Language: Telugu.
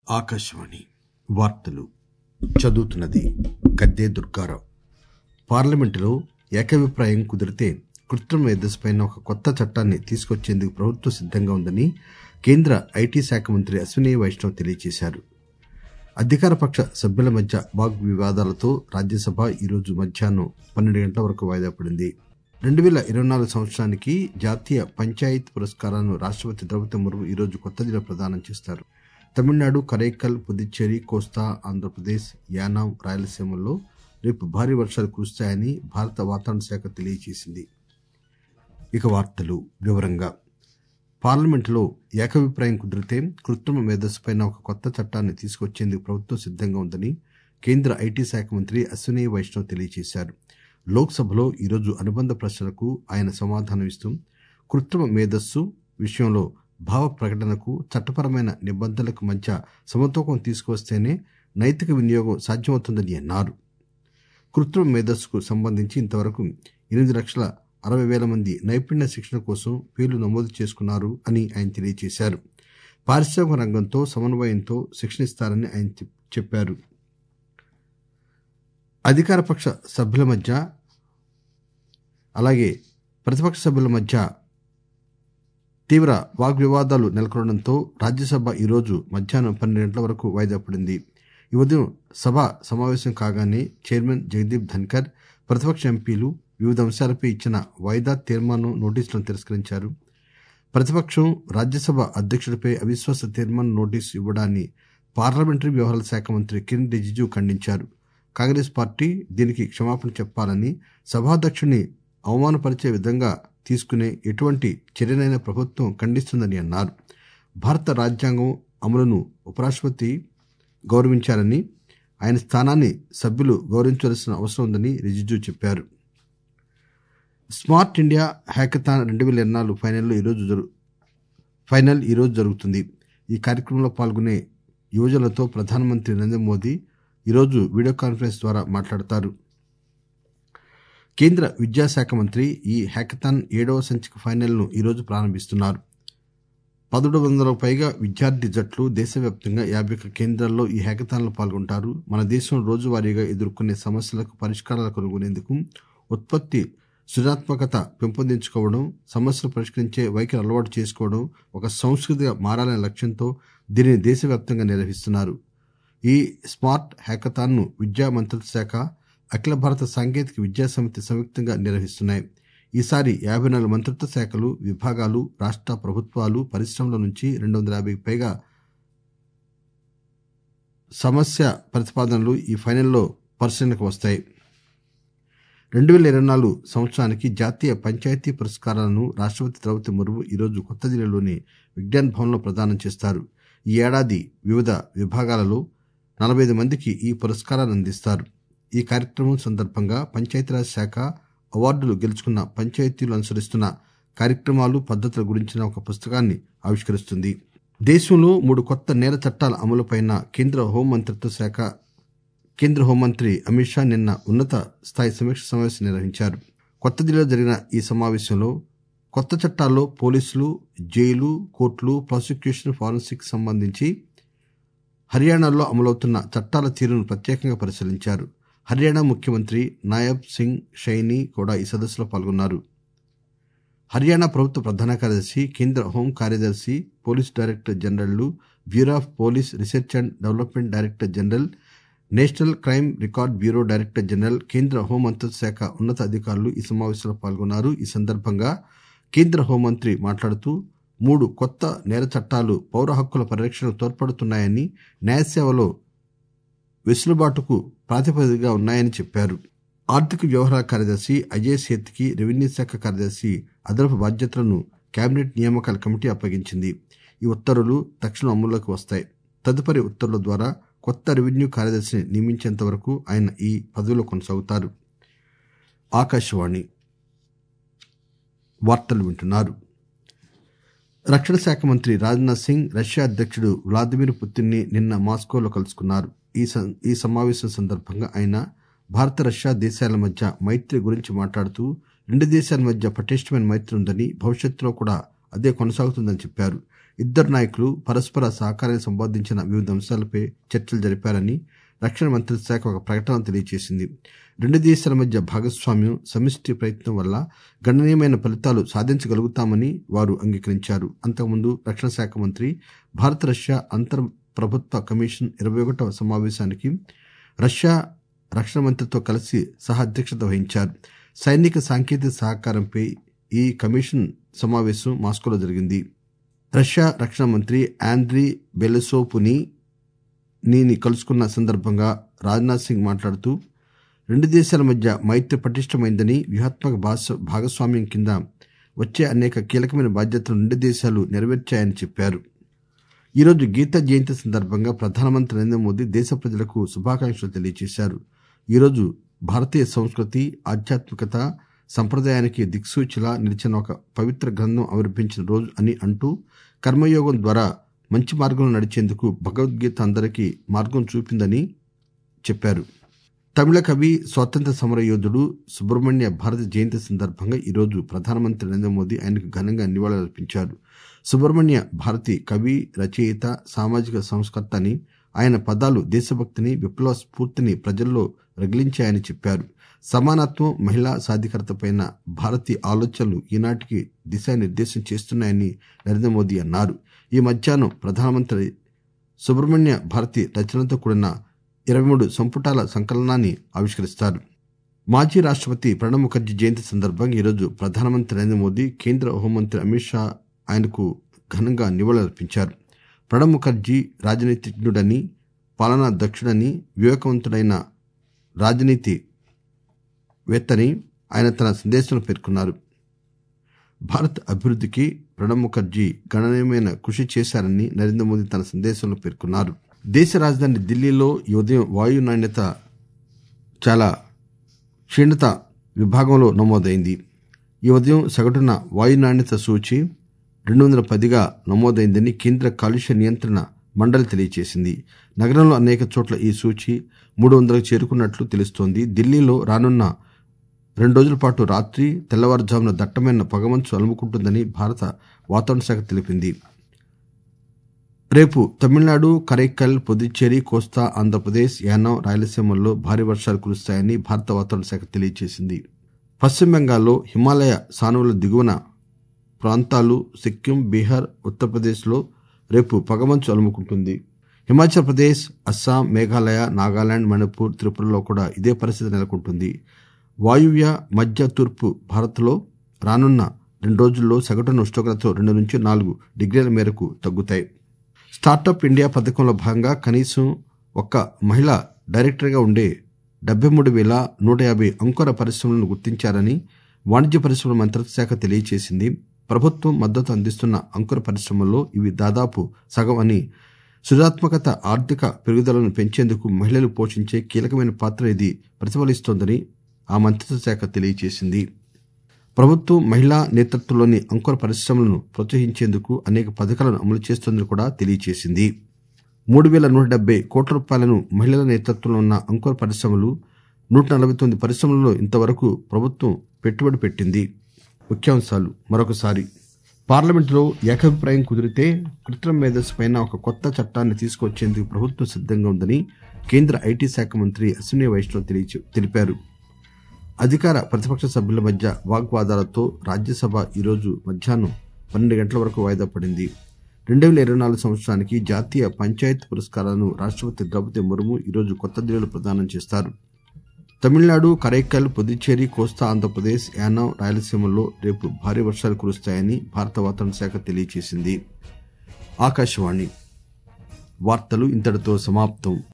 ఆకాశవాణి వార్తలు చదువుతున్నది గద్దే దుర్గారావు పార్లమెంటులో ఏకాభిప్రాయం కుదిరితే కృత్రిమ మేధస్సుపై ఒక కొత్త చట్టాన్ని తీసుకొచ్చేందుకు ప్రభుత్వం సిద్దంగా ఉందని కేంద్ర ఐటీ శాఖ మంత్రి అశ్విని వైష్ణవ్ తెలియజేశారు అధికారపక్ష సభ్యుల మధ్య వాగ్వివాదాలతో రాజ్యసభ ఈరోజు మధ్యాహ్నం పన్నెండు గంటల వరకు వాయిదా పడింది రెండు పేల ఇరవై నాలుగు సంవత్సరానికి జాతీయ పంచాయత్ పురస్కారాలను రాష్టపతి ద్రౌపది ముర్ము ఈరోజు కొత్తదిల్లీలో ప్రదానం చేస్తారు తమిళనాడు కరైకల్ పుదుచ్చేరి కోస్తా ఆంధ్రప్రదేశ్ యానాం రాయలసీమల్లో రేపు భారీ వర్షాలు కురుస్తాయని భారత వాతావరణ శాఖ తెలియజేసింది ఇక వార్తలు వివరంగా పార్లమెంటులో ఏకాభిప్రాయం కుదిరితే కృత్రిమ మేధస్సుపై ఒక కొత్త చట్టాన్ని తీసుకొచ్చేందుకు ప్రభుత్వం సిద్దంగా ఉందని కేంద్ర ఐటీ శాఖ మంత్రి అశ్విని వైష్ణవ్ తెలియజేశారు లోక్ సభలో ఈరోజు అనుబంధ ప్రశ్నలకు ఆయన సమాధానం ఇస్తూ కృత్రిమ మేధస్సు విషయంలో భావ ప్రకటనకు చట్టపరమైన నిబంధనలకు మధ్య సమతూకం తీసుకువస్తేనే నైతిక వినియోగం సాధ్యమవుతుందని అన్నారు కృత్రిమ మేధస్సుకు సంబంధించి ఇంతవరకు ఎనిమిది లక్షల అరవై పేల మంది నైపుణ్య శిక్షణ కోసం పేర్లు నమోదు చేసుకున్నారు అని ఆయన తెలియజేశారు పారిశ్రామిక రంగంతో సమన్వయంతో శిక్షణ ఇస్తారని ఆయన చెప్పారు అధికారపక్ష సభ్యుల మధ్య అలాగే ప్రతిపక్ష సభ్యుల మధ్య తీవ్ర వాగ్వివాదాలు నెలకొనడంతో రాజ్యసభ ఈరోజు మధ్యాహ్నం పన్నెండు గంటల వరకు వాయిదా పడింది ఈ ఉదయం సభ సమావేశం కాగానే చైర్మన్ జగదీప్ ధన్కర్ ప్రతిపక్ష ఎంపీలు వివిధ అంశాలపై ఇచ్చిన వాయిదా తీర్మానం నోటీసులను తిరస్కరించారు ప్రతిపక్షం రాజ్యసభ అధ్యక్షుడిపై అవిశ్వాస తీర్మానం నోటీసు ఇవ్వడాన్ని పార్లమెంటరీ వ్యవహారాల శాఖ మంత్రి కిరణ్ రిజిజు ఖండించారు కాంగ్రెస్ పార్టీ దీనికి క్షమాపణ చెప్పాలని సభాధ్యక్షుడిని అవమానపరిచే విధంగా తీసుకునే ఎటువంటి చర్యనైనా ప్రభుత్వం ఖండిస్తుందని అన్నారు భారత రాజ్యాంగం అమలును ఉపరాష్టపతి గౌరవించాలని ఆయన స్థానాన్ని సభ్యులు గౌరవించవలసిన అవసరం ఉందని రిజిజు చెప్పారు స్మార్ట్ ఇండియా హ్యాకథాన్ రెండు పేల ఇరవై నాలుగు ఫైనల్ ఈరోజు ఫైనల్ ఈరోజు జరుగుతుంది ఈ కార్యక్రమంలో పాల్గొనే యువజనులతో ప్రధానమంత్రి నరేంద్ర మోదీ ఈరోజు వీడియో కాన్ఫరెన్స్ ద్వారా మాట్లాడతారు కేంద్ర విద్యాశాఖ మంత్రి ఈ హ్యాకథాన్ ఏడవ సంచిక ఫైనల్ ను ఈరోజు ప్రారంభిస్తున్నారు పదమూడు వందలకు పైగా విద్యార్థి జట్లు దేశవ్యాప్తంగా యాభై ఒక్క కేంద్రాల్లో ఈ హ్యాకథాన్లో పాల్గొంటారు మన దేశం రోజువారీగా ఎదుర్కొనే సమస్యలకు పరిష్కారాలు కనుగొనేందుకు ఉత్పత్తి సృజనాత్మకత పెంపొందించుకోవడం సమస్యలు పరిష్కరించే వైఖరి అలవాటు చేసుకోవడం ఒక సంస్కృతిగా మారాలనే లక్ష్యంతో దీనిని దేశవ్యాప్తంగా నిర్వహిస్తున్నారు ఈ స్మార్ట్ హ్యాకథాన్ ను విద్యా మంత్రిత్వ శాఖ అఖిల భారత సాంకేతిక విద్యా సమితి సంయుక్తంగా నిర్వహిస్తున్నాయి ఈసారి యాభై నాలుగు మంత్రిత్వ శాఖలు విభాగాలు రాష్ట ప్రభుత్వాలు పరిశ్రమల నుంచి రెండు వందల యాభైకి పైగా సమస్య ప్రతిపాదనలు ఈ ఫైనల్లో పరిశీలనకు వస్తాయి రెండు పేల ఇరవై నాలుగు సంవత్సరానికి జాతీయ పంచాయతీ పురస్కారాలను రాష్టపతి ద్రౌపది ముర్ము ఈరోజు కొత్త ఢిల్లీలోని విజ్ఞాన్ భవన్లో ప్రదానం చేస్తారు ఈ ఏడాది వివిధ విభాగాలలో నలభై ఐదు మందికి ఈ పురస్కారాలు అందిస్తారు ఈ కార్యక్రమం సందర్భంగా పంచాయతీరాజ్ శాఖ అవార్డులు గెలుచుకున్న పంచాయతీలు అనుసరిస్తున్న కార్యక్రమాలు పద్దతుల గురించిన ఒక పుస్తకాన్ని ఆవిష్కరిస్తుంది దేశంలో మూడు కొత్త నేర చట్టాల అమలుపై కేంద్ర హోంమంత్రిత్వ శాఖ కేంద్ర హోంమంత్రి అమిత్ షా నిన్న ఉన్నత స్థాయి సమీక్ష సమావేశం నిర్వహించారు కొత్త ఢిల్లీలో జరిగిన ఈ సమావేశంలో కొత్త చట్టాల్లో పోలీసులు జైలు కోర్టులు ప్రాసిక్యూషన్ ఫారెన్సిక్ సంబంధించి హర్యానాలో అమలవుతున్న చట్టాల తీరును ప్రత్యేకంగా పరిశీలించారు హర్యానా ముఖ్యమంత్రి నాయబ్ సింగ్ షైనీ కూడా ఈ సదస్సులో పాల్గొన్నారు హర్యానా ప్రభుత్వ ప్రధాన కార్యదర్శి కేంద్ర హోం కార్యదర్శి పోలీస్ డైరెక్టర్ జనరళ్లు bureau of police research and development director general national crime record bureau director general కేంద్ర హోం మంత్రిత్వ శాఖ ఉన్నత అధికారులు ఈ సమావేశంలో పాల్గొన్నారు ఈ సందర్భంగా కేంద్ర హోంమంత్రి మాట్లాడుతూ మూడు కొత్త నేర చట్టాలు పౌర హక్కుల పరిరక్షణకు తోడ్పడుతున్నాయని న్యాయసేవలో వెసులుబాటుకు ప్రాతిపదికగా ఉన్నాయని చెప్పారు ఆర్థిక వ్యవహారాల కార్యదర్శి అజయ్ సేత్కి రెవెన్యూ శాఖ కార్యదర్శి అదనపు బాధ్యతలను కేబినెట్ నియామకాల కమిటీ అప్పగించింది ఈ ఉత్తర్వులు తక్షణం అమల్లోకి వస్తాయి తదుపరి ఉత్తర్వుల ద్వారా కొత్త రెవెన్యూ కార్యదర్శిని నియమించేంత వరకు ఆయన ఈ పదవిలో కొనసాగుతారు ఆకాశవాణి వార్తలు వింటున్నారు రక్షణ శాఖ మంత్రి రాజ్నాథ్ సింగ్ రష్యా అధ్యక్షుడు వ్లాదిమిర్ పుతిన్ ని నిన్న మాస్కోలో కలుసుకున్నారు ఈ సమావేశం సందర్భంగా ఆయన భారత రష్యా దేశాల మధ్య మైత్రి గురించి మాట్లాడుతూ రెండు దేశాల మధ్య పటిష్టమైన మైత్రి ఉందని భవిష్యత్తులో కూడా అదే కొనసాగుతుందని చెప్పారు ఇద్దరు నాయకులు పరస్పర సహకారానికి సంబంధించిన వివిధ అంశాలపై చర్చలు జరిపారని రక్షణ మంత్రిత్వ శాఖ ఒక ప్రకటన తెలియజేసింది రెండు దేశాల మధ్య భాగస్వామ్యం సమిష్టి ప్రయత్నం వల్ల గణనీయమైన ఫలితాలు సాధించగలుగుతామని వారు అంగీకరించారు అంతకుముందు రక్షణ శాఖ మంత్రి భారత్ రష్యా అంతర్ ప్రభుత్వ కమిషన్ ఇరవై ఒకటవ సమావేశానికి రష్యా రక్షణ మంత్రితో కలిసి సహ అధ్యక్షత వహించారు సైనిక సాంకేతిక సహకారంపై ఈ కమిషన్ సమావేశం మాస్కోలో జరిగింది రష్యా రక్షణ మంత్రి ఆండ్రీ బెలెసోపుని నీని కలుసుకున్న సందర్భంగా రాజ్నాథ్ సింగ్ మాట్లాడుతూ రెండు దేశాల మధ్య మైత్రి పటిష్టమైందని వ్యూహాత్మక భాగస్వామ్యం కింద వచ్చే అనేక కీలకమైన బాధ్యతలు రెండు దేశాలు నెరవేర్చాయని చెప్పారు ఈరోజు గీతా జయంతి సందర్భంగా ప్రధానమంత్రి నరేంద్ర మోదీ దేశ ప్రజలకు శుభాకాంక్షలు తెలియజేశారు ఈరోజు భారతీయ సంస్కృతి ఆధ్యాత్మికత సంప్రదాయానికి దిక్సూచిలా నిలిచిన ఒక పవిత్ర గ్రంథం ఆవిర్భించిన రోజు అని అంటూ కర్మయోగం ద్వారా మంచి మార్గంలో నడిచేందుకు భగవద్గీత అందరికీ మార్గం చూపిందని చెప్పారు తమిళ కవి స్వాతంత్ర సమర యోధుడు సుబ్రహ్మణ్య భారతి జయంతి సందర్భంగా ఈరోజు ప్రధానమంత్రి నరేంద్ర మోదీ ఆయనకు ఘనంగా నివాళులర్పించారు సుబ్రహ్మణ్య భారతి కవి రచయిత సామాజిక సంస్కర్త అని ఆయన పదాలు దేశభక్తిని విప్లవ స్ఫూర్తిని ప్రజల్లో రగిలించాయని చెప్పారు సమానత్వం మహిళా సాధికారతపై భారతి ఆలోచనలు ఈనాటికి దిశానిర్దేశం చేస్తున్నాయని నరేంద్ర మోదీ అన్నారు ఈ మధ్యాహ్నం ప్రధానమంత్రి సుబ్రహ్మణ్య భారతి రచనలతో కూడిన ఇరవై మూడు సంపుటాల సంకలనాన్ని ఆవిష్కరిస్తారు మాజీ రాష్టపతి ప్రణబ్ ముఖర్జీ జయంతి సందర్భంగా ఈరోజు ప్రధానమంత్రి నరేంద్ర మోదీ కేంద్ర హోంమంత్రి అమిత్ షా ఆయనకు ఘనంగా నివాళులర్పించారు ప్రణబ్ ముఖర్జీ రాజనీతిజ్ఞుడని పాలనా దక్షుడని వివేకవంతుడైన రాజనీతి వేత్తని ఆయన తన సందేశంలో పేర్కొన్నారు భారత్ అభివృద్ధికి ప్రణబ్ ముఖర్జీ గణనీయమైన కృషి చేశారని నరేంద్ర మోదీ తన సందేశంలో పేర్కొన్నారు దేశ రాజధాని ఢిల్లీలో ఈ ఉదయం వాయు నాణ్యత చాలా క్షీణత విభాగంలో నమోదైంది ఈ ఉదయం సగటున వాయు నాణ్యత సూచి రెండు వందల పదిగా నమోదైందని కేంద్ర కాలుష్య నియంత్రణ మండలి తెలియజేసింది నగరంలో అనేక చోట్ల ఈ సూచి మూడు వందలకు చేరుకున్నట్లు తెలుస్తోంది ఢిల్లీలో రానున్న రెండు రోజుల పాటు రాత్రి తెల్లవారుజామున దట్టమైన పొగమంచు అలుముకుంటుందని భారత వాతావరణ శాఖ తెలిపింది రేపు తమిళనాడు కరైక్కల్ పుదుచ్చేరి కోస్తా ఆంధ్రప్రదేశ్ యానం రాయలసీమల్లో భారీ వర్షాలు కురుస్తాయని భారత వాతావరణ శాఖ తెలియజేసింది పశ్చిమ బెంగాల్లో హిమాలయ సానువుల దిగువన ప్రాంతాలు సిక్కిం బీహార్ ఉత్తరప్రదేశ్లో రేపు పొగమంచు అలుముకుంటుంది హిమాచల్ ప్రదేశ్ అస్సాం మేఘాలయ నాగాలాండ్ మణిపూర్ త్రిపురలో కూడా ఇదే పరిస్థితి నెలకొంటుంది వాయువ్య మధ్య తూర్పు భారత్లో రానున్న రెండు రోజుల్లో సగటున ఉష్ణోగ్రతలు రెండు నుంచి నాలుగు డిగ్రీల మేరకు తగ్గుతాయి స్టార్టప్ ఇండియా పథకంలో భాగంగా కనీసం ఒక్క మహిళ డైరెక్టర్గా ఉండే డెబ్బై మూడు వేల నూట యాభై అంకుర పరిశ్రమలను గుర్తించారని వాణిజ్య పరిశ్రమల మంత్రిత్వ శాఖ తెలియజేసింది ప్రభుత్వం మద్దతు అందిస్తున్న అంకుర పరిశ్రమల్లో ఇవి దాదాపు సగం అని సృజనాత్మకత ఆర్థిక పెరుగుదలను పెంచేందుకు మహిళలు పోషించే కీలకమైన పాత్ర ఇది ప్రతిఫలిస్తోందని ఆ మంత్రిత్వ శాఖ తెలియజేసింది ప్రభుత్వం మహిళా నేతృత్వంలోని అంకుర పరిశ్రమలను ప్రోత్సహించేందుకు అనేక పథకాలను అమలు చేస్తోందని కూడా తెలియజేసింది మూడు వేల నూట డెబ్బై కోట్ల రూపాయలను మహిళల నేతృత్వంలో ఉన్న అంకుర పరిశ్రమలు నూట నలభై తొమ్మిది పరిశ్రమలలో ఇంతవరకు ప్రభుత్వం పెట్టుబడి పెట్టింది ముఖ్యాంశాలు మరొకసారి పార్లమెంటులో ఏకాభిప్రాయం కుదిరితే కృత్రిమ మేధస్సు పైన ఒక కొత్త చట్టాన్ని తీసుకొచ్చేందుకు ప్రభుత్వం సిద్దంగా ఉందని కేంద్ర ఐటీ శాఖ మంత్రి అశ్విని వైష్ణవ్ తెలిపారు అధికార ప్రతిపక్ష సభ్యుల మధ్య వాగ్వాదాలతో రాజ్యసభ ఈరోజు మధ్యాహ్నం పన్నెండు గంటల వరకు వాయిదా పడింది రెండు వేల ఇరవై నాలుగు సంవత్సరానికి జాతీయ పంచాయత్ పురస్కారాలను రాష్టపతి ద్రౌపది ముర్ము ఈరోజు కొత్త ఢిల్లీలో ప్రదానం చేస్తారు తమిళనాడు కరైక్కల్ పుదుచ్చేరి కోస్తా ఆంధ్రప్రదేశ్ యానం రాయలసీమల్లో రేపు భారీ వర్షాలు కురుస్తాయని భారత వాతావరణ శాఖ తెలియజేసింది ఆకాశవాణి వార్తలు ఇంతటితో సమాప్తం